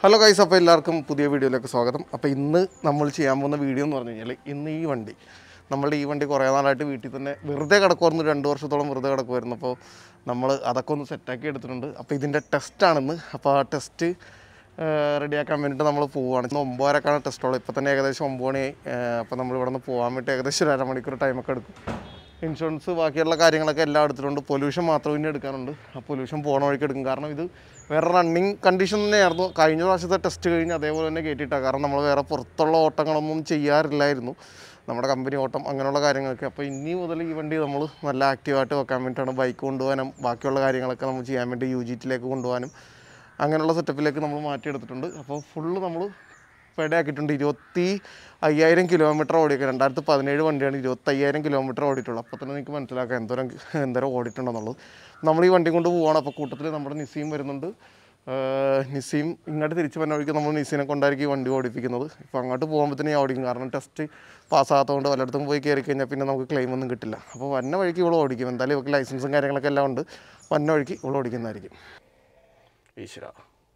Hello guys അപ്പോൾ എല്ലാവർക്കും പുതിയ വീഡിയോയിലേക്ക് സ്വാഗതം അപ്പോൾ ഇന്ന് നമ്മൾ ചെയ്യാൻ പോകുന്ന വീഡിയോ എന്ന് പറഞ്ഞു കഴിഞ്ഞാൽ ഇന്ന് ഈ വണ്ടി നമ്മളുടെ ഈ വണ്ടി കുറേ നാളായിട്ട് വീട്ടിൽ തന്നെ വെറുതെ കിടക്കുമായിരുന്നു രണ്ട് വർഷത്തോളം വെറുതെ കിടക്കുമായിരുന്നു അപ്പോൾ നമ്മൾ അതൊക്കെ ഒന്ന് സെറ്റാക്കി എടുത്തിട്ടുണ്ട് അപ്പോൾ ഇതിൻ്റെ ടെസ്റ്റാണെന്ന് അപ്പോൾ ആ ടെസ്റ്റ് റെഡിയാക്കാൻ വേണ്ടിയിട്ട് നമ്മൾ പോവുകയാണ് ഇന്ന് ഒമ്പതരക്കാണ് ടെസ്റ്റുള്ളത് ഇപ്പോൾ തന്നെ ഏകദേശം ഒമ്പത് മണിയായി അപ്പോൾ നമ്മൾ ഇവിടെ നിന്ന് പോകാൻ വേണ്ടി ഏകദേശം ഒരു അരമണിക്കൂർ ടൈമൊക്കെ എടുക്കും ഇൻഷുറൻസ് ബാക്കിയുള്ള കാര്യങ്ങളൊക്കെ എല്ലാം എടുത്തിട്ടുണ്ട് പൊല്യൂഷൻ മാത്രം ഇനി എടുക്കാനുണ്ട് ആ പൊല്യൂഷൻ പോണ വഴിക്ക് എടുക്കും കാരണം ഇത് വേറെ റണ്ണിങ് കണ്ടീഷൻ തന്നെയായിരുന്നു കഴിഞ്ഞ പ്രാവശ്യത്തെ ടെസ്റ്റ് കഴിഞ്ഞ് അതേപോലെ തന്നെ കയറ്റിയിട്ടാണ് കാരണം നമ്മൾ വേറെ പുറത്തുള്ള ഓട്ടങ്ങളൊന്നും ചെയ്യാറില്ലായിരുന്നു നമ്മുടെ കമ്പനി ഓട്ടം അങ്ങനെയുള്ള കാര്യങ്ങളൊക്കെ അപ്പോൾ ഇനി മുതൽ ഈ വണ്ടി നമ്മൾ നല്ല ആക്റ്റീവായിട്ട് വെക്കാൻ വേണ്ടിയിട്ടാണ് ബൈക്ക് കൊണ്ടുപോകാനും ബാക്കിയുള്ള കാര്യങ്ങളൊക്കെ നമ്മൾ ചെയ്യാൻ വേണ്ടി യു ജി ടിയിലേക്ക് കൊണ്ടുപോകാനും അങ്ങനെയുള്ള സെറ്റപ്പിലേക്ക് നമ്മൾ മാറ്റിയെടുത്തിട്ടുണ്ട് അപ്പോൾ ഫുള്ള് നമ്മൾ പെടയാക്കിയിട്ടുണ്ട് ഇരുപത്തി അയ്യായിരം കിലോമീറ്റർ ഓടിയൊക്കെ രണ്ടായിരത്തി പതിനേഴ് വണ്ടിയാണ് ഇരുപത്തി അയ്യായിരം കിലോമീറ്റർ ഓടിയിട്ടുള്ളത് അപ്പോൾ തന്നെ നിങ്ങൾക്ക് മനസ്സിലാക്കാം എന്തോരം എന്തോരം ഓടിയിട്ടുണ്ടെന്നുള്ളത് നമ്മൾ ഈ വണ്ടി കൊണ്ട് പോവാണ് അപ്പോൾ കൂട്ടത്തിൽ നമ്മുടെ നിസീം വരുന്നുണ്ട് ആഹ് നിസീം ഇങ്ങോട്ട് തിരിച്ച് വന്ന വഴിക്ക് നമ്മൾ നിസീനെ കൊണ്ടായിരിക്കും ഈ വണ്ടി ഓടിപ്പിക്കുന്നത് ഇപ്പോൾ അങ്ങോട്ട് പോകുമ്പോഴത്തേനും ഞാൻ ഓടിക്കും കാരണം ടെസ്റ്റ് പാസ്സാകാത്തതുകൊണ്ട് വല്ലയിടത്തും പോയി കയറി കഴിഞ്ഞാൽ പിന്നെ നമുക്ക് ക്ലെയിം ഒന്നും കിട്ടില്ല അപ്പോൾ വന്ന വഴിക്ക് ഇവിടെ ഓടിക്കും എന്തായാലും ഇവർക്ക് ലൈസൻസും കാര്യങ്ങളൊക്കെ എല്ലാം ഉണ്ട് വന്ന വഴിക്ക് ഇവിടെ ഓടിക്കുന്നതായിരിക്കും ഈശ്വര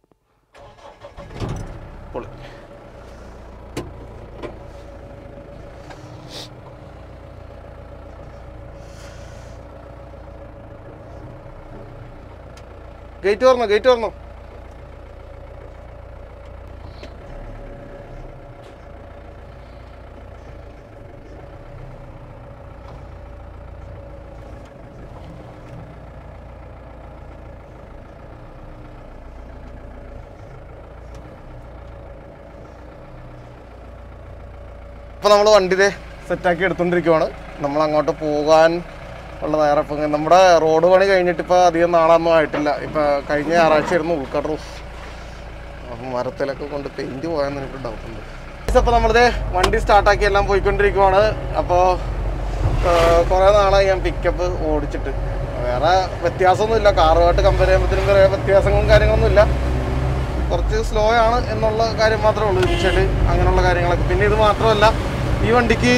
പൊളി ഗേറ്റ് തുറന്നു ഗേറ്റ് തുറന്നു ഇപ്പോൾ നമ്മൾ വണ്ടിയുടെ സെറ്റാക്കി എടുത്തുകൊണ്ടിരിക്കുവാണ് നമ്മൾ അങ്ങോട്ട് പോകാൻ ഉള്ള തയ്യാറെടുപ്പ് നമ്മുടെ റോഡ് പണി കഴിഞ്ഞിട്ട് ഇപ്പോൾ അധികം നാളൊന്നും ആയിട്ടില്ല ഇപ്പോൾ കഴിഞ്ഞ ഞായറാഴ്ചയായിരുന്നു ഉൾക്കട അപ്പം മരത്തിലൊക്കെ കൊണ്ട് പെയിൻറ്റ് പോകാൻ എനിക്ക് ഡൗട്ടുണ്ട് അപ്പോൾ നമ്മളിത് വണ്ടി സ്റ്റാർട്ടാക്കി എല്ലാം പോയിക്കൊണ്ടിരിക്കുവാണ് അപ്പോൾ കുറേ നാളായി ഞാൻ പിക്കപ്പ് ഓടിച്ചിട്ട് വേറെ വ്യത്യാസമൊന്നുമില്ല കാറുമായിട്ട് കമ്പയർ ചെയ്യുമ്പോഴത്തേനും വേറെ വ്യത്യാസങ്ങളും കാര്യങ്ങളൊന്നുമില്ല കുറച്ച് സ്ലോ ആണ് എന്നുള്ള കാര്യം മാത്രമേ ഉള്ളൂ ഇനിഷ്യല് അങ്ങനെയുള്ള കാര്യങ്ങളൊക്കെ പിന്നെ ഇത് മാത്രമല്ല ഈ വണ്ടിക്ക്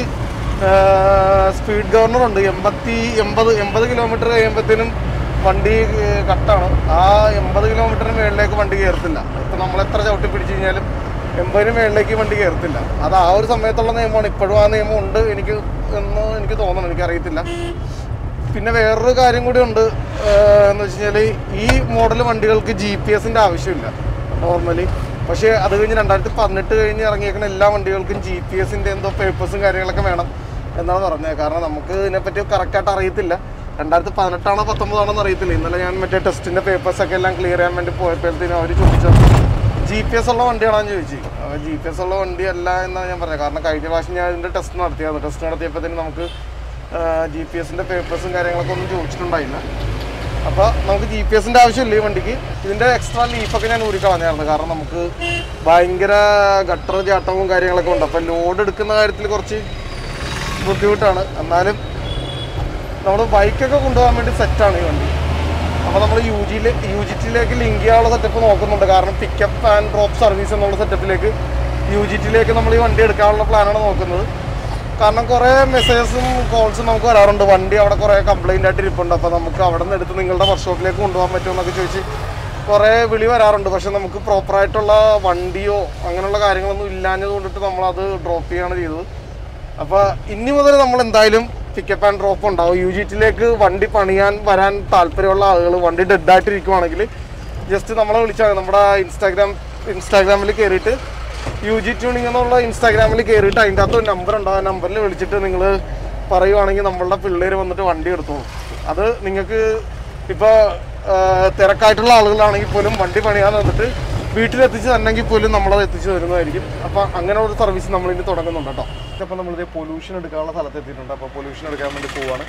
സ്പീഡ് ഗവർണർ ഉണ്ട് എൺപത്തി എൺപത് എൺപത് കിലോമീറ്റർ കഴിയുമ്പോഴത്തേനും വണ്ടി ഏർ, കട്ടാണ് ആ എൺപത് കിലോമീറ്ററിന് മേളിലേക്ക് വണ്ടി കയറത്തില്ല ഇപ്പം നമ്മൾ എത്ര ചവിട്ടി പിടിച്ചു കഴിഞ്ഞാലും എൺപതിന് മേളിലേക്ക് വണ്ടി കയറത്തില്ല അത് ആ ഒരു സമയത്തുള്ള നിയമമാണ് ഇപ്പോഴും ആ നിയമം ഉണ്ട് എനിക്ക് എന്ന് എനിക്ക് തോന്നണം എനിക്കറിയത്തില്ല പിന്നെ വേറൊരു കാര്യം കൂടി ഉണ്ട് ഏഹ് എന്ന് വെച്ച് കഴിഞ്ഞാൽ ഈ മോഡൽ വണ്ടികൾക്ക് ജി പി എസിൻ്റെ ആവശ്യമില്ല നോർമലി പക്ഷേ അത് കഴിഞ്ഞ് രണ്ടായിരത്തി പതിനെട്ട് കഴിഞ്ഞ് ഇറങ്ങിയേക്കുന്ന എല്ലാ വണ്ടികൾക്കും ജി പി എസിൻ്റെ എന്തോ പേപ്പേഴ്സും കാര്യങ്ങളൊക്കെ വേണം എന്നാണ് പറഞ്ഞത് കാരണം നമുക്ക് ഇതിനെപ്പറ്റി കറക്റ്റായിട്ട് അറിയത്തില്ല രണ്ടായിരത്തി പതിനെട്ടാണോ പത്തൊമ്പതാണോ എന്ന് അറിയത്തില്ല ഇന്നലെ ഞാൻ മറ്റേ ടെസ്റ്റിൻ്റെ പേപ്പേഴ്സൊക്കെ എല്ലാം ക്ലിയർ ചെയ്യാൻ വേണ്ടി പോയപ്പോഴത്തേനും അവർ ചോദിച്ചത് ജി പി എസ് ഉള്ള വണ്ടിയാണെന്ന് ചോദിച്ചു അപ്പോൾ ജി പി എസ് ഉള്ള വണ്ടി അല്ല എന്നാണ് ഞാൻ പറഞ്ഞത് കാരണം കഴിഞ്ഞ പ്രാവശ്യം ഞാൻ ഇതിൻ്റെ ടെസ്റ്റ് നടത്തിയായിരുന്നു ടെസ്റ്റ് നടത്തിയപ്പോഴത്തേനും നമുക്ക് ജി പി എസിൻ്റെ പേപ്പേഴ്സും കാര്യങ്ങളൊക്കെ ഒന്നും ചോദിച്ചിട്ടുണ്ടായില്ല അപ്പോൾ നമുക്ക് ജി പി എസിൻ്റെ ആവശ്യമില്ല ഈ വണ്ടിക്ക് ഇതിൻ്റെ എക്സ്ട്രാ ലീഫൊക്കെ ഞാൻ ഊരി കളഞ്ഞായിരുന്നു കാരണം നമുക്ക് ഭയങ്കര ഗട്ടർ ചാട്ടവും കാര്യങ്ങളൊക്കെ ഉണ്ട് അപ്പോൾ ലോഡ് എടുക്കുന്ന കാര്യത്തിൽ കുറച്ച് ബുദ്ധിമുട്ടാണ് എന്നാലും നമ്മൾ ബൈക്കൊക്കെ കൊണ്ടുപോകാൻ വേണ്ടി സെറ്റാണ് ഈ വണ്ടി അപ്പോൾ നമ്മൾ യു ജിയിൽ യു ജി ടിയിലേക്ക് ലിങ്ക് ചെയ്യാനുള്ള സെറ്റപ്പ് നോക്കുന്നുണ്ട് കാരണം പിക്കപ്പ് ആൻഡ് ഡ്രോപ്പ് സർവീസ് എന്നുള്ള സെറ്റപ്പിലേക്ക് യു ജി ടിയിലേക്ക് നമ്മൾ ഈ വണ്ടി എടുക്കാനുള്ള പ്ലാനാണ് നോക്കുന്നത് കാരണം കുറേ മെസ്സേജസും കോൾസും നമുക്ക് വരാറുണ്ട് വണ്ടി അവിടെ കുറേ കംപ്ലൈൻ്റ് ആയിട്ട് ഇരിപ്പുണ്ട് അപ്പോൾ നമുക്ക് അവിടെ നിന്ന് എടുത്ത് നിങ്ങളുടെ വർക്ക്ഷോപ്പിലേക്ക് കൊണ്ടുപോകാൻ പറ്റുമോ എന്നൊക്കെ ചോദിച്ച് കുറേ വിളി വരാറുണ്ട് പക്ഷെ നമുക്ക് പ്രോപ്പറായിട്ടുള്ള വണ്ടിയോ അങ്ങനെയുള്ള കാര്യങ്ങളൊന്നും ഇല്ലാഞ്ഞത് കൊണ്ടിട്ട് നമ്മളത് ഡ്രോപ്പ് ചെയ്യുകയാണ് ചെയ്തത് അപ്പോൾ ഇനി മുതൽ നമ്മൾ എന്തായാലും പിക്കപ്പ് ആൻഡ് ഡ്രോപ്പ് ഉണ്ടാവും യു ജി ടിയിലേക്ക് വണ്ടി പണിയാൻ വരാൻ താല്പര്യമുള്ള ആളുകൾ വണ്ടി ഡെഡായിട്ടിരിക്കുവാണെങ്കിൽ ജസ്റ്റ് നമ്മളെ വിളിച്ചാൽ മതി. നമ്മുടെ ഇൻസ്റ്റാഗ്രാം ഇൻസ്റ്റാഗ്രാമിൽ കയറിയിട്ട് യു ജി ട്യൂണിംഗ് എന്നുള്ള ഇൻസ്റ്റാഗ്രാമിൽ കയറിയിട്ട് അതിൻ്റെ അകത്ത് ഒരു നമ്പർ ഉണ്ടാവും ആ നമ്പറിൽ വിളിച്ചിട്ട് നിങ്ങൾ പറയുവാണെങ്കിൽ നമ്മളുടെ പിള്ളേർ വന്നിട്ട് വണ്ടി എടുത്തോളും അത് നിങ്ങൾക്ക് ഇപ്പോൾ തിരക്കായിട്ടുള്ള ആളുകളാണെങ്കിൽ പോലും വണ്ടി പണിയാൻ വന്നിട്ട് വീട്ടിലെത്തിച്ച് തന്നെങ്കിൽ പോലും നമ്മളത് എത്തിച്ചു തരുന്നതായിരിക്കും അപ്പോൾ അങ്ങനെ ഒരു സർവീസ് നമ്മൾ ഇനി തുടങ്ങുന്നുണ്ട് കേട്ടോ അപ്പോൾ നമ്മളിത് പൊല്യൂഷൻ എടുക്കാനുള്ള സ്ഥലത്ത് എത്തിയിട്ടുണ്ട് അപ്പോൾ പൊല്യൂഷൻ എടുക്കാൻ വേണ്ടി പോവാണ്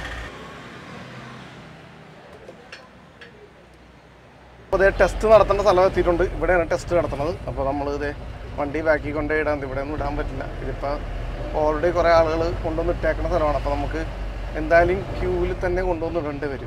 അപ്പോൾ ഇതേ ടെസ്റ്റ് നടത്തേണ്ട സ്ഥലം എത്തിയിട്ടുണ്ട് ഇവിടെയാണ് ടെസ്റ്റ് നടത്തുന്നത് അപ്പോൾ നമ്മൾ ഇതേ വണ്ടി ബാക്കി കൊണ്ടേ ഇടാൻ ഇവിടെ ഒന്നും ഇടാൻ പറ്റില്ല ഇതിപ്പോൾ ഓൾറെഡി കുറേ ആളുകൾ കൊണ്ടുവന്ന് ഇട്ടേക്കുന്ന സ്ഥലമാണ് അപ്പോൾ നമുക്ക് എന്തായാലും ക്യൂവിൽ തന്നെ കൊണ്ടുവന്ന് ഇടേണ്ടി വരും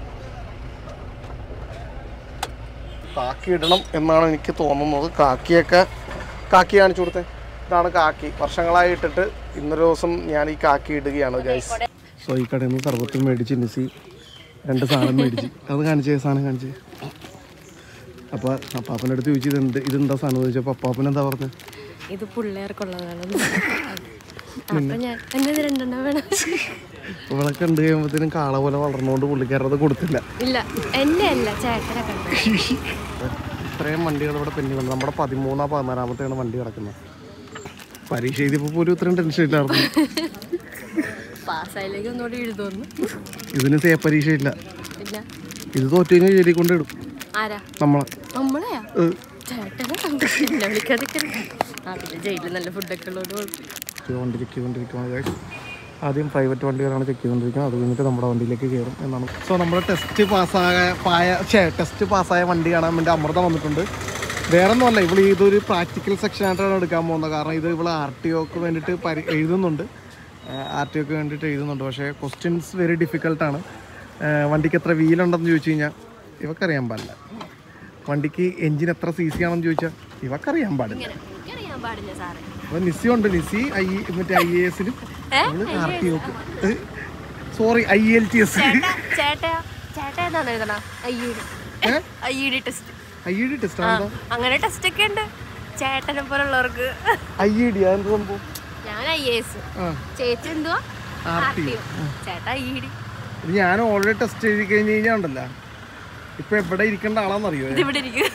കാക്കി ഇടണം എന്നാണ് എനിക്ക് തോന്നുന്നത് കാക്കിയൊക്കെ കാക്കി കാണിച്ചു കൊടുത്തേ ഇതാണ് കാക്കി വർഷങ്ങളായി ഇട്ടിട്ട് ഇന്നൊരു ദിവസം ഞാൻ ഈ കാക്കി ഇടുകയാണ് ഗൈസ് സോ ഈ കടയിൽ നിന്ന് സർവത്തും മേടിച്ച് നിസി രണ്ട് സാധനം മേടിച്ച് അത് കാണിച്ചേ സാധനം കാണിച്ചേ അപ്പോൾ അപ്പാപ്പൻ്റെ അടുത്ത് ചോദിച്ചു ഇതെന്ത് ഇതെന്താ സാധനം ചോദിച്ചപ്പോൾ അപ്പാപ്പൻ എന്താ പറഞ്ഞത് ഇത് പിള്ളേർക്കുള്ളതാണ് അപ്പൊ ഞാൻ എന്നെ ഇത് രണ്ടെണ്ണം വേണം ഇവിടെ കണ്ടു കഴിയുമ്പോഴത്തേനും കാള പോലെ വളർന്നുകൊണ്ട് പുള്ളിക്കാരത് കൊടുത്തില്ല ഇല്ല എന്നെ അല്ല ചേട്ടനെ കണ്ടു ഇത്രയും വണ്ടികൾ ഇവിടെ പെണ്ണി വന്നു നമ്മുടെ പതിമൂന്നാ പതിനാലാമത്തെയാണ് വണ്ടി കിടക്കുന്നത് പരീക്ഷ എഴുതിയപ്പോൾ പോലും ഇത്രയും ടെൻഷൻ ഇല്ലായിരുന്നു പാസ്സായിലേക്ക് ഒന്നുകൂടി എഴുതുന്നു ഇതിന് സേ പരീക്ഷ ഇല്ല ഇല്ല ഇത് തോറ്റു കഴിഞ്ഞാൽ ജയിലിൽ കൊണ്ടിടും ആരാ നമ്മളെ നമ്മളെയാ ഏഹ്. ചേട്ടനെ കണ്ടു എന്നെ വിളിക്കാതൊക്കെ ആ പിന്നെ ജയിലിൽ നല്ല ഫുഡൊക്കെ ഉള്ളതുകൊണ്ട് കുഴപ്പമില്ല ചെക്ക് വണ്ടി ചെക്ക് ചെയ്തുകൊണ്ടിരിക്കുകയാണ് guys. ആദ്യം പ്രൈവറ്റ് വണ്ടികളാണ് ചെക്ക് ചെയ്തുകൊണ്ടിരിക്കുന്നത് അത് കഴിഞ്ഞിട്ട് നമ്മുടെ വണ്ടിയിലേക്ക് കയറും എന്നാണ് സോ നമ്മുടെ ടെസ്റ്റ് പാസ്സായ പായ ടെസ്റ്റ് പാസ്സായ വണ്ടി കാണാൻ വേണ്ടി അമൃത വന്നിട്ടുണ്ട് വേറെ ഒന്നുമല്ല ഇവൾ ഇതൊരു പ്രാക്ടിക്കൽ സെക്ഷൻ ആയിട്ടാണ് എടുക്കാൻ പോകുന്നത് കാരണം ഇത് ഇവൾ ആർ ടി ഒക്ക് വേണ്ടിയിട്ട് പരി എഴുതുന്നുണ്ട് ആർ ടി ഒക്ക് വേണ്ടിയിട്ട് എഴുതുന്നുണ്ട് പക്ഷേ ക്വസ്റ്റ്യൻസ് വെരി ഡിഫിക്കൽട്ടാണ് വണ്ടിക്ക് എത്ര വീലുണ്ടെന്ന് ചോദിച്ചു കഴിഞ്ഞാൽ ഇവക്കറിയാൻ പാടില്ല വണ്ടിക്ക് എഞ്ചിൻ എത്ര സി സി ആണെന്ന് ചോദിച്ചാൽ ഇവക്കറിയാൻ പാടില്ല എനിക്കറിയാൻ പാടില്ല സാറേ അപ്പൊ നിസി ഉണ്ട് നിസി ഐ മറ്റേ ഐ എ എസിലും ആർ ടി ഒക്ക് sorry I L T S ചേട്ടാ ചേട്ടാ ചേട്ടാ ഏതാന്ന് എഴുതണ അയ്യൂടി അയ്യൂടി test I E D test ആണോ അങ്ങനെ ടെസ്റ്റ് ഒക്കെ ഉണ്ട് ചേട്ടനെ പോലുള്ളവർക്ക് ഐ ഇ ഡി അതെന്ത് സംഭവം ഞാൻ ഐ എസ് ആ ചേച്ചി എന്തുവാ ആർ ടി RTO. ചേട്ടാ ഐ ഡി ഇത് ഞാൻ ഓൾറെഡി ടെസ്റ്റ് എഴുതി കഴിഞ്ഞ് കഴിഞ്ഞാൽ ഉണ്ടല്ലോ ഇപ്പൊ എവിടെ ഇരിക്കേണ്ട ആളാന്നറിയോ ഇതിവിടെ ഇരിക്കും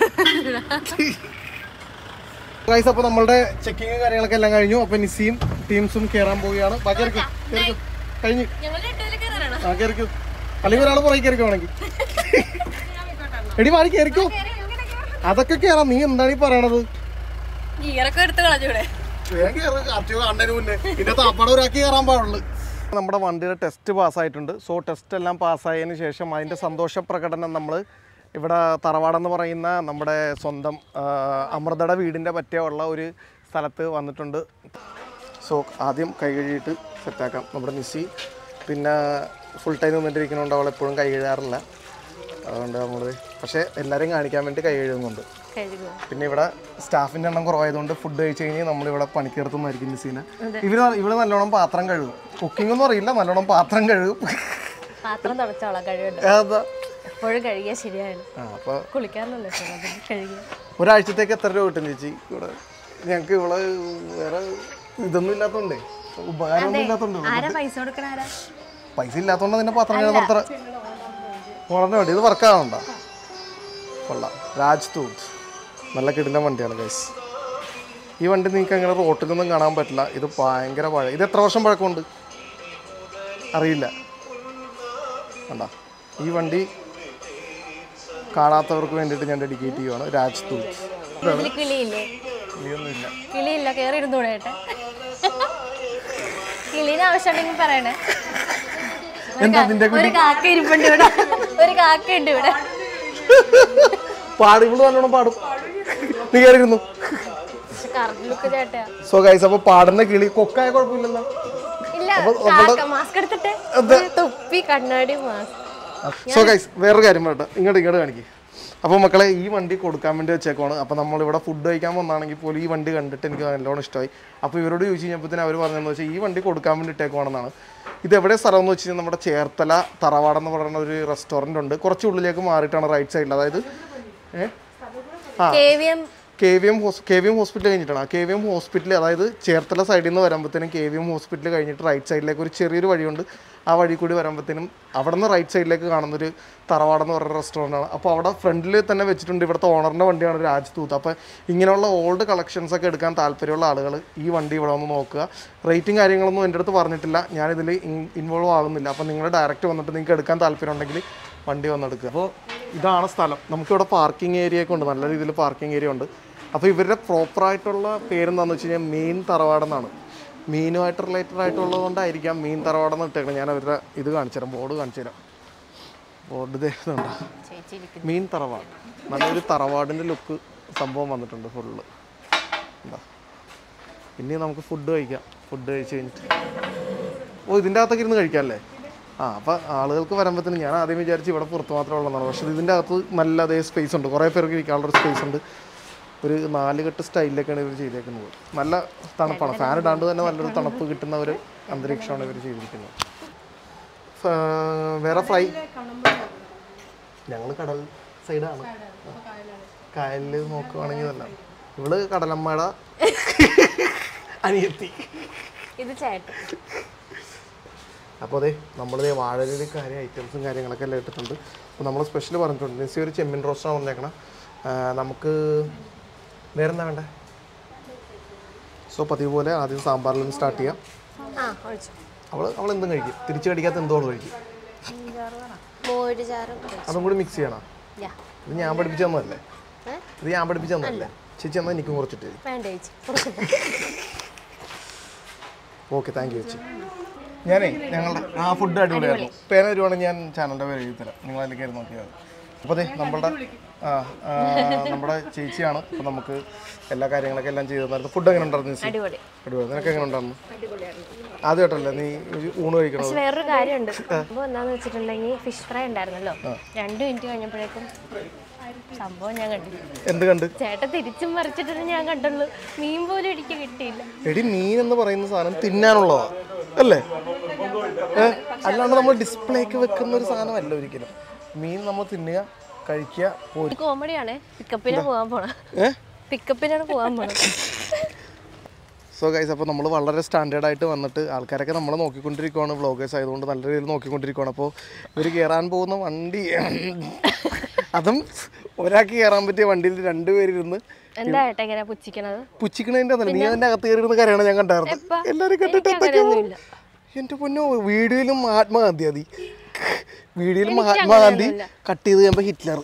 ഗൈസ് അപ്പൊ നമ്മളുടെ ചെക്കിങ് കാര്യങ്ങളൊക്കെ എല്ലാം കഴിഞ്ഞു അപ്പൊ നിസിയും ടീംസും കയറാൻ പോവുകയാണ് ബാക്കി ഇറക്കും കഴിഞ്ഞു ഞങ്ങൾ രണ്ടുപേരും കയറാനാണോ ആ കയറിക്കോ അല്ലെങ്കിൽ ഒരാൾ പുറകെ കയറിക്കോ വേണമെങ്കിൽ എടി മാറി കയറിക്കോ അതൊക്കെ കയറാം നീ എന്താണ് ഈ പറയണത് ഗിയറൊക്കെ എടുത്ത് കളഞ്ഞൂടെ വേഗം കേറ്, കാറ്റ് കാണുന്നതിന് മുന്നേ. പിന്നെ താപ്പാട് ഒരാൾക്ക് കയറാൻ പാടുള്ളൂ നമ്മുടെ വണ്ടിയുടെ ടെസ്റ്റ് പാസ്സായിട്ടുണ്ട് സോ ടെസ്റ്റ് എല്ലാം പാസ്സായതിന് ശേഷം അതിൻ്റെ സന്തോഷ പ്രകടനം നമ്മൾ ഇവിടെ തറവാടെന്ന് പറയുന്ന നമ്മുടെ സ്വന്തം ആ, അമൃതയുടെ വീടിൻ്റെ പറ്റിയുള്ള ഒരു സ്ഥലത്ത് വന്നിട്ടുണ്ട് സോ ആദ്യം കൈ കഴുകിയിട്ട് സെറ്റാക്കാം നമ്മുടെ നിസി പിന്നെ ഫുൾ ടൈം നിന്നിട്ടിരിക്കുന്നതുകൊണ്ട് അവൾ എപ്പോഴും കൈ കഴുകാറില്ല അതുകൊണ്ട് നമ്മൾ പക്ഷേ എല്ലാവരെയും കാണിക്കാൻ വേണ്ടി കൈ കഴുകുന്നുണ്ട് കഴുകുക പിന്നെ ഇവിടെ സ്റ്റാഫിന്റെ എണ്ണം കുറവായതുകൊണ്ട് ഫുഡ് കഴിച്ച് കഴിഞ്ഞ് നമ്മളിവിടെ പണിക്കെടുത്തുന്നതായിരിക്കും നിസീന ഇവര് ഇവള് നല്ലോണം പാത്രം കഴുകും കുക്കിംഗ് ഒന്നും അറിയില്ല നല്ലോണം പാത്രം കഴുകും പാത്രം തുടച്ചോളാം കഴുകണ്ട അതാ എപ്പോഴും കഴുകിയാൽ ശരിയാണ് ആ അപ്പോൾ കുളിക്കാറില്ലല്ലോ സാർ അതിന് കഴുകിയ ഒരാഴ്ചത്തേക്ക് എത്ര രൂപ കിട്ടും ചേച്ചി ഇവിടെ ഞങ്ങൾക്ക് ഇവിടെ വേറെ ഇതൊന്നും ഇല്ലാത്തോണ്ടേ ഉപകാരമൊന്നും ഇല്ലാത്തോണ്ട് ആരാ പൈസ കൊടുക്കണ ആരാ പൈസ ഇല്ലാത്തോണ്ട് അതിന്റെ പാത്രം കഴുകുന്ന അത്ര വളരെ വേണ്ടി ഇത് വർക്കാവുന്നുണ്ടോ കൊള്ളാം രാജ് തൂത്ത് നല്ല കിടിലൻ വണ്ടിയാണ് ഗൈസ് ഈ വണ്ടി നിങ്ങൾക്ക് അങ്ങനെ റോട്ടിലൊന്നും കാണാൻ പറ്റില്ല ഇത് ഭയങ്കര പഴയ ഇത് എത്ര വർഷം പഴക്കമുണ്ട് അറിയില്ല കണ്ടോ ഈ വണ്ടി കാണാത്തവർക്ക് വേണ്ടിയിട്ട് ഞാൻ ഡെഡിക്കേറ്റ് ചെയ്യുവാണ് രാജ് തൂത്ത് ഇതിൽ കിളിയില്ലേ ഇനിയൊന്നുമില്ല കിളിയില്ല കയറി ഇരുന്നൂടെ ഏട്ടെ കിളീന് ആവശ്യമുണ്ടെങ്കിൽ പറയണേ ഒരു എന്താ കാ- ഇതിന്റെ ഒരു കാക്ക ഇരിപ്പുണ്ട് ഇവിടെ ഒരു കാക്ക ഉണ്ട് ഇവിടെ പാടി ഇവിടെ നല്ലോണം പാടും നീ കയറിയിരുന്നു പക്ഷെ കറക്റ്റ് ചേട്ടാ സോ ഗൈസ് അപ്പോൾ പാടുന്ന കിളി കൊക്കായ കുഴപ്പമില്ലല്ലോ ഇല്ല കാക്ക മാസ്ക് എടുത്തിട്ട് ഒരു തൊപ്പി കണ്ണാടി മാസ്ക് സോ ഗൈസ് വേറൊരു കാര്യം പറയട്ടെ ഇങ്ങോട്ട് ഇങ്ങോട്ട് കാണിക്കും അപ്പോൾ മക്കളെ ഈ വണ്ടി കൊടുക്കാൻ വേണ്ടി വെച്ചേക്കുവാണ് അപ്പോൾ നമ്മളിവിടെ ഫുഡ് കഴിക്കാൻ വന്നാണെങ്കിൽ പോലും ഈ വണ്ടി കണ്ടിട്ട് എനിക്ക് നല്ലോണം ഇഷ്ടമായി അപ്പോൾ ഇവരോട് ചോദിച്ചു കഴിഞ്ഞപ്പോഴത്തേന് അവർ പറഞ്ഞതെന്ന് വെച്ചാൽ ഈ വണ്ടി കൊടുക്കാൻ വേണ്ടി ഇട്ടേക്കുവാണെന്നാണ് ഇത് എവിടെ സ്ഥലം എന്ന് വെച്ച് കഴിഞ്ഞാൽ നമ്മുടെ ചേർത്തല തറവാടെന്ന് പറയുന്ന ഒരു റെസ്റ്റോറൻ്റ് ഉണ്ട് കുറച്ച് ഉള്ളിലേക്ക് മാറിയിട്ടാണ് റൈറ്റ് സൈഡിൽ അതായത് ഏ ആ K V M K V M ഹോസ് കെ വി എം ഹോസ്പിറ്റൽ കഴിഞ്ഞിട്ടാണ് ആ കെ വി എം ഹോസ്പിറ്റൽ അതായത് ചേർത്തല സൈഡിൽ നിന്ന് വരുമ്പോഴത്തേനും കെ വി എം ഹോസ്പിറ്റൽ കഴിഞ്ഞിട്ട് റൈറ്റ് സൈഡിലേക്ക് ഒരു ചെറിയൊരു വഴിയുണ്ട് ആ വഴി കൂടി വരുമ്പോഴത്തേനും അവിടെ നിന്ന് റൈറ്റ് സൈഡിലേക്ക് കാണുന്നൊരു തറവാടെന്ന് പറയുന്ന റെസ്റ്റോറൻ്റ് ആണ് അപ്പോൾ അവിടെ ഫ്രണ്ടിൽ തന്നെ വെച്ചിട്ടുണ്ട് ഇവിടുത്തെ ഓണറിൻ്റെ വണ്ടിയാണ് രാജ്തൂത്ത് അപ്പോൾ ഇങ്ങനെയുള്ള ഓൾഡ് കളക്ഷൻസ് ഒക്കെ എടുക്കാൻ താല്പര്യമുള്ള ആളുകൾ ഈ വണ്ടി ഇവിടെ വന്ന് നോക്കുക റേറ്റും കാര്യങ്ങളൊന്നും എൻ്റെ അടുത്ത് പറഞ്ഞിട്ടില്ല ഞാനിതിൽ ഇൻവോൾവ് ആകുന്നില്ല അപ്പോൾ നിങ്ങൾ ഡയറക്റ്റ് വന്നിട്ട് നിങ്ങൾക്ക് എടുക്കാൻ താല്പര്യം ഉണ്ടെങ്കിൽ വണ്ടി വന്നെടുക്കുക അപ്പോൾ ഇതാണ് സ്ഥലം നമുക്കിവിടെ പാർക്കിംഗ് ഏരിയ ഒക്കെ ഉണ്ട് നല്ല രീതിയിൽ പാർക്കിംഗ് ഏരിയ ഉണ്ട് അപ്പോൾ ഇവരുടെ പ്രോപ്പറായിട്ടുള്ള പേരെന്താണെന്ന് വെച്ച് കഴിഞ്ഞാൽ മെയിൻ തറവാടെന്നാണ് മീനുമായിട്ട് റിലേറ്റഡ് ആയിട്ടുള്ളത് കൊണ്ടായിരിക്കാം മീൻ തറവാടെന്ന് ഇട്ടേക്കണം ഞാൻ അവരുടെ ഇത് കാണിച്ചു തരാം ബോർഡ് കാണിച്ചു തരാം ബോർഡ് ഇതുണ്ട് ചേച്ചി ഇരിക്കുന്നു മീൻ തറവാട് നല്ലൊരു തറവാടിൻ്റെ ലുക്ക് സംഭവം വന്നിട്ടുണ്ട് ഫുള്ള് എന്താ ഇനി നമുക്ക് ഫുഡ് കഴിക്കാം ഫുഡ് കഴിച്ച് കഴിഞ്ഞിട്ട് ഓ ഇതിൻ്റെ അകത്തൊക്കെ ഇരുന്ന് കഴിക്കാമല്ലേ ആ അപ്പം ആളുകൾക്ക് വരുമ്പോഴത്തേനും ഞാൻ ആദ്യം വിചാരിച്ച് ഇവിടെ പുറത്ത് മാത്രമേ ഉള്ളതാണ് പക്ഷേ ഇതിൻ്റെ അകത്ത് നല്ല അതേ സ്പേസ് ഉണ്ട് കുറേ പേർക്ക് ഇരിക്കാനുള്ളൊരു സ്പേസ് ഉണ്ട് ഒരു നാലുകെട്ട് സ്റ്റൈലിലൊക്കെയാണ് ഇവർ ചെയ്തേക്കുന്നത് നല്ല തണുപ്പാണ് ഫാൻ ഇടാണ്ട് തന്നെ നല്ലൊരു തണുപ്പ് കിട്ടുന്ന ഒരു അന്തരീക്ഷമാണ് ഇവർ ചെയ്തിരിക്കുന്നത് ഫ- വേറെ ഫ്രൈ ഞങ്ങൾ കടൽ സൈഡാണ് കായലിൽ നോക്കുവാണെങ്കിൽ നല്ല ഇവള് കടലമ്മയുടെ അനിയത്തി ഇത് ചേട്ടൻ അപ്പോൾ അതെ നമ്മളിത് വാഴയിൽ കാര്യം ഐറ്റംസും കാര്യങ്ങളൊക്കെ എല്ലാം ഇട്ടിട്ടുണ്ട് അപ്പോൾ നമ്മൾ സ്പെഷ്യൽ പറഞ്ഞിട്ടുണ്ട് നിസി ഒരു ചെമ്മീൻ റോസ്റ്റാണ് പറഞ്ഞേക്കണം ആ, നമുക്ക് വേറെന്താ വേണ്ടേ സോ പതിവ് പോലെ ആദ്യം സാമ്പാറിൽ നിന്ന് സ്റ്റാർട്ട് ചെയ്യാം ആ ഒഴിച്ചു അവൾ അവൾ എന്തും കഴിക്കും തിരിച്ചു കടിക്കാത്ത എന്തോ അവൾ കഴിക്കും മോര് ചാറും ഒഴിച്ചു. അതും കൂടി മിക്സ് ചെയ്യണം യാ. ഇത് ഞാൻ പഠിപ്പിച്ചു തന്നതല്ലേ ഏ? ഇത് ഞാൻ പഠിപ്പിച്ചു തന്നതല്ലേ ചേച്ചി എന്നാൽ എനിക്കും കുറച്ചിട്ട് തരും വേണ്ട ചേച്ചി ഓക്കെ താങ്ക് യു ചേച്ചി ഞാനേ ഞങ്ങളുടെ ആ ഫുഡ് അടിപൊളിയായിരുന്നു പേന വരുവാണെങ്കിൽ ഞാൻ ചാനലിൻ്റെ പേര് എഴുതി തരാം നിങ്ങൾ അതിൽ കയറി നോക്കിയാൽ മതി അപ്പോൾ അതെ നമ്മളുടെ ആ ആ, നമ്മുടെ ചേച്ചിയാണ് അപ്പോൾ നമുക്ക് എല്ലാ കാര്യങ്ങളൊക്കെ എല്ലാം ചെയ്തു തന്നായിരുന്നു ഫുഡ് എങ്ങനെ ഉണ്ടായിരുന്നു ചേച്ചി അടിപൊളി അടിപൊളി നിനക്ക് എങ്ങനെ ഉണ്ടായിരുന്നു ആദ്യമായിട്ടല്ലേ നീ ഒരു ഊണ് കഴിക്കണത് പക്ഷെ വേറൊരു കാര്യമുണ്ട് സംഭവം എന്താന്ന് വെച്ചിട്ടുണ്ടെങ്കിൽ ഫിഷ് ഫ്രൈ ഉണ്ടായിരുന്നല്ലോ രണ്ട് മിനിറ്റ് കഴിഞ്ഞപ്പോഴേക്കും സംഭവം ഞാൻ കണ്ടില്ല എന്ത് കണ്ട് ചേട്ടൻ തിരിച്ചും മറിച്ചിട്ട് ഞാൻ കണ്ടുള്ളൂ മീൻ പോലും എനിക്ക് കിട്ടിയില്ല എടി മീൻ എന്ന് പറയുന്ന സാധനം തിന്നാനുള്ളതാ അല്ലേ ഏ? അല്ലാണ്ട് നമ്മൾ ഡിസ്പ്ലേക്ക് വെക്കുന്ന ഒരു സാധനമല്ല ഒരിക്കലും മീൻ നമ്മൾ തിന്നുക കഴിക്കുക പോരും കോമഡിയാണേ പിക്കപ്പിന് പോകാൻ പോണ ഏ പിക്കപ്പിനാണ് പോകാൻ പോണത് സോ ഗൈസ് അപ്പോൾ നമ്മൾ വളരെ സ്റ്റാൻഡേർഡ് ആയിട്ട് വന്നിട്ട് ആൾക്കാരൊക്കെ നമ്മളെ നോക്കിക്കൊണ്ടിരിക്കുവാണ് വ്ളോഗേഴ്സ് ആയതുകൊണ്ട് നല്ല രീതിയിൽ നോക്കിക്കൊണ്ടിരിക്കുവാണ് അപ്പോൾ ഇവർ കയറാൻ പോകുന്ന വണ്ടി അതും ഒരാൾക്ക് കയറാൻ പറ്റിയ വണ്ടിയിൽ രണ്ടുപേരിരുന്ന് എന്താ ഏട്ടാ ഇങ്ങനെ പുച്ഛിക്കണത് പുച്ഛിക്കണതിൻ്റെ അതല്ല നീ അതിൻ്റെ അകത്ത് കയറിയിരുന്ന് കരയണം ഞാൻ കണ്ടായിരുന്നു എപ്പാ? എല്ലാവരും കണ്ടിട്ട് എനിക്ക് അങ്ങനെയൊന്നുമില്ല. എൻ്റെ പൊന്നോ വീഡിയോയിലും മഹാത്മാഗാന്ധി അതി വീഡിയോയിലും മഹാത്മാഗാന്ധി കട്ട് ചെയ്ത് കഴിയുമ്പോൾ ഹിറ്റ്ലർ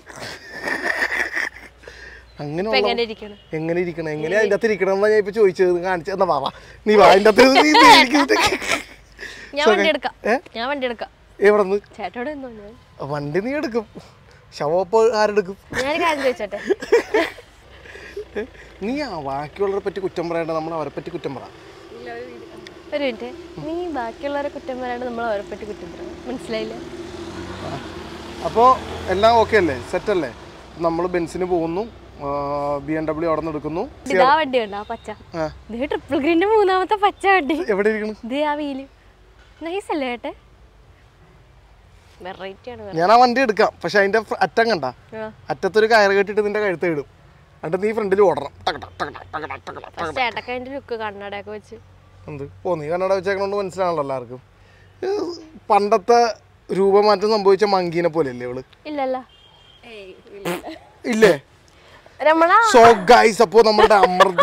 അങ്ങനെയുള്ള എങ്ങനെ ഇരിക്കണം എങ്ങനെ ഇരിക്കണം എങ്ങനെയാ അതിൻ്റെ അകത്ത് ഇരിക്കണം എന്നാ ഞാൻ ഇപ്പൊ ചോദിച്ചത് കാണിച്ചു എന്നാ വാ വാ നീ വാ അതിൻ്റെ അകത്ത് നീ- നീ ഇരിക്കുന്നത്. ഞാൻ വണ്ടി എടുക്കാം ഏ? ഞാൻ വണ്ടി എടുക്കാം എവിടെ നിന്ന് ചേട്ടോട് എന്തോ ഞാൻ വണ്ടി നീ എടുക്കും ശവപ്പ് ആരെടുക്കും ഞാൻ കാര്യം ചോദിച്ചോട്ടെ ഏ? നീ ആ ബാക്കിയുള്ളവരെ പറ്റി കുറ്റം പറയണ്ട നമ്മൾ അവരെ പറ്റി കുറ്റം പറ ഒരു മിനിറ്റ് നീ ബാക്കിയുള്ളവരെ കുറ്റം പറയാണ്ട് നമ്മൾ അവരെ പറ്റി കുറ്റം പറയണം മനസ്സിലായില്ല അപ്പോൾ എല്ലാം ഓക്കെ അല്ലേ സെറ്റ് അല്ലേ നമ്മൾ ബെൻസിന് പോകുന്നു ബി എം ഡബ്ല്യു അവിടെ നിന്ന് എടുക്കുന്നു ഇതാ വണ്ടി ഉണ്ട് ആ പച്ച ആ ഇത് ട്രിപ്പിൾ ഗ്രീൻ്റെ മൂന്നാമത്തെ പച്ച വണ്ടി എവിടെ ഇരിക്കണം ഇത് ആ വീല് നൈസ് അല്ലേ ഏട്ടെ വെറൈറ്റി ആണ് ഞാൻ ആ വണ്ടി എടുക്കാം പക്ഷെ അതിന്റെ ഫ്ര- അറ്റം കണ്ട ആ. അറ്റത്തൊരു കയറ് കെട്ടിട്ട് നിന്റെ കഴുത്ത് ഇടും എന്നിട്ട് നീ ഫ്രണ്ടിൽ ഓടണം ടകട, ടകട, ടകട, ടകട. പക്ഷെ ചേട്ടക്ക് അതിന്റെ ലുക്ക് കണ്ണടയൊക്കെ വെച്ച് എന്ത് ഓ നീ കണ്ണട വെച്ചേക്കണോണ്ട് മനസ്സിലാണല്ലോ എല്ലാവർക്കും ഇത് പണ്ടത്തെ രൂപമാറ്റം സംഭവിച്ച മങ്കീനെ പോലെയല്ലേ ഇവള് ഇല്ലല്ല ഇല്ലേ രമണ സോ ഗൈസ് അപ്പോ നമ്മുടെ അമൃത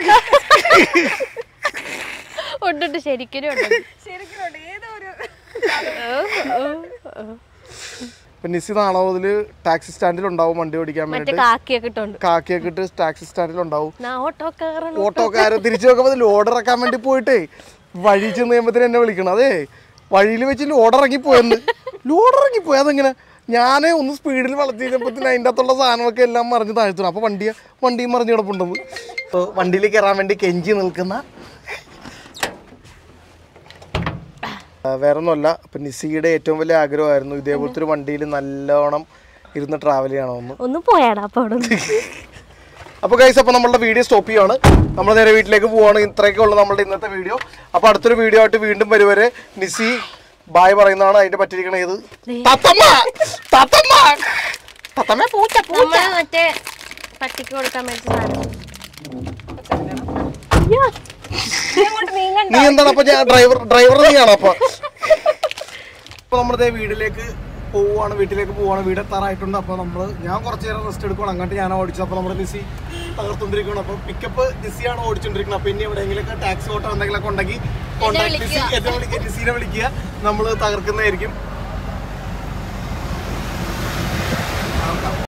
ഉണ്ടുണ്ട് ശരിക്കും ഉണ്ട് ഇപ്പൊ നിസി നാളെ മുതൽ ടാക്സി സ്റ്റാൻഡിൽ ഉണ്ടാവും വണ്ടി ഓടിക്കാൻ മറ്റേ വേണ്ടിട്ട് കാക്കിയൊക്കെ ഇട്ടുണ്ട് കാക്കിയൊക്കെ ഇട്ട് ടാക്സി സ്റ്റാൻഡിൽ ഉണ്ടാവും നാ ഓട്ടോ കയറണം ഓട്ടോക്കാരെ തിരിച്ചു നോക്കുമ്പോൾ ലോഡ് ഇറക്കാൻ വേണ്ടി പോയിട്ടേ വഴി ചെന്ന് കഴിയുമ്പത്തിന് എന്നെ വിളിക്കണം അതേ വഴിയിൽ വെച്ച് ലോഡ് ഇറങ്ങി പോയെന്ന് ലോഡ് ഇറങ്ങി പോയി അതെങ്ങനെ ഞാൻ ഒന്ന് സ്പീഡിൽ വളർത്തി കഴിഞ്ഞപ്പോഴത്തേന് അതിൻ്റെ അകത്തുള്ള സാധനമൊക്കെ എല്ലാം മറിഞ്ഞ് താഴ്ത്തു അപ്പോൾ വണ്ടി വണ്ടിയും മറിഞ്ഞ് കിടപ്പുണ്ടെന്ന് അപ്പോൾ വണ്ടിയിൽ കയറാൻ വേണ്ടി കെഞ്ചി നിൽക്കുന്ന ആ, വേറെ ഒന്നുമല്ല അപ്പം നിസിയുടെ ഏറ്റവും വലിയ ആഗ്രഹമായിരുന്നു ഇതേപോലത്തെ ഒരു വണ്ടിയിൽ നല്ലോണം ഇരുന്ന് ട്രാവൽ ചെയ്യണമെന്ന് ഒന്ന് പോയാടാ അപ്പൊ അവിടെ നിന്ന്. അപ്പോൾ ഗൈസ് അപ്പോൾ നമ്മളുടെ വീഡിയോ സ്റ്റോപ്പ് ചെയ്യുവാണ് നമ്മൾ നേരെ വീട്ടിലേക്ക് പോവാണ് ഇത്രയൊക്കെ ഉള്ളു നമ്മളുടെ ഇന്നത്തെ വീഡിയോ അപ്പോൾ അടുത്തൊരു വീഡിയോ ആയിട്ട് വീണ്ടും വരുവരെ നിസി ബായ് പറയുന്നതാണ് അതിന്റെ പറ്റിയിരിക്കണ ഇത് തത്തമ്മ തത്തമ്മ തത്തമ്മ പൂച്ച പൂ- നമ്മള് മറ്റേ പട്ടിക്ക് കൊടുക്കാൻ വേണ്ടി സാധനം അയ്യോ. നീ അങ്ങോട്ട് നീങ്ങണ്ട. നീ എന്താണ് അപ്പൊ ഞാൻ ഡ്രൈവർ ഡ്രൈവർ നീയാണോ അപ്പൊ അപ്പൊ നമ്മളിതേ വീട്ടിലേക്ക് പോവാണ് വീട്ടിലേക്ക് പോവാണ് വീട് എത്താറായിട്ടുണ്ട് അപ്പൊ നമ്മള് ഞാൻ കുറച്ച് നേരം റെസ്റ്റ് എടുക്കണം അങ്ങോട്ട് ഞാൻ ഓടിച്ചത് അപ്പൊ നമ്മുടെ നിസി തകർത്തോണ്ടിരിക്കണം അപ്പൊ പിക്കപ്പ് നിസിയാണ് ഓടിച്ചോണ്ടിരിക്കുന്നത് അപ്പൊ ഇനി എവിടെയെങ്കിലൊക്കെ ടാക്സി ഓട്ടോ എന്തെങ്കിലുമൊക്കെ ഉണ്ടെങ്കിൽ കോൺടാക്ട് നിസി എന്നെ വിളിക്കുക നിസീനെ വിളിക്കുക നമ്മൾ തകർക്കുന്നതായിരിക്കും